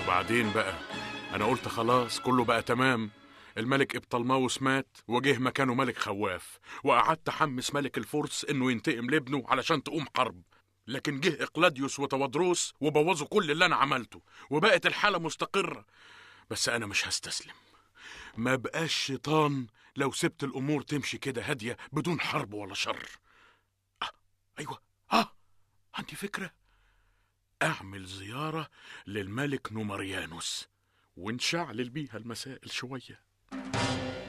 وبعدين بقى انا قلت خلاص كله بقى تمام الملك ابطلماوس مات وجه مكانه ملك خواف وقعدت احمس ملك الفرس انه ينتقم لابنه علشان تقوم حرب لكن جه اقلاديوس وتودروس وبوظوا كل اللي انا عملته وبقت الحاله مستقره بس انا مش هستسلم ما بقاش شيطان لو سبت الامور تمشي كده هاديه بدون حرب ولا شر آه ايوه اه عندي فكره اعمل زياره للملك نومريانوس ونشعلل بيها المسائل شويه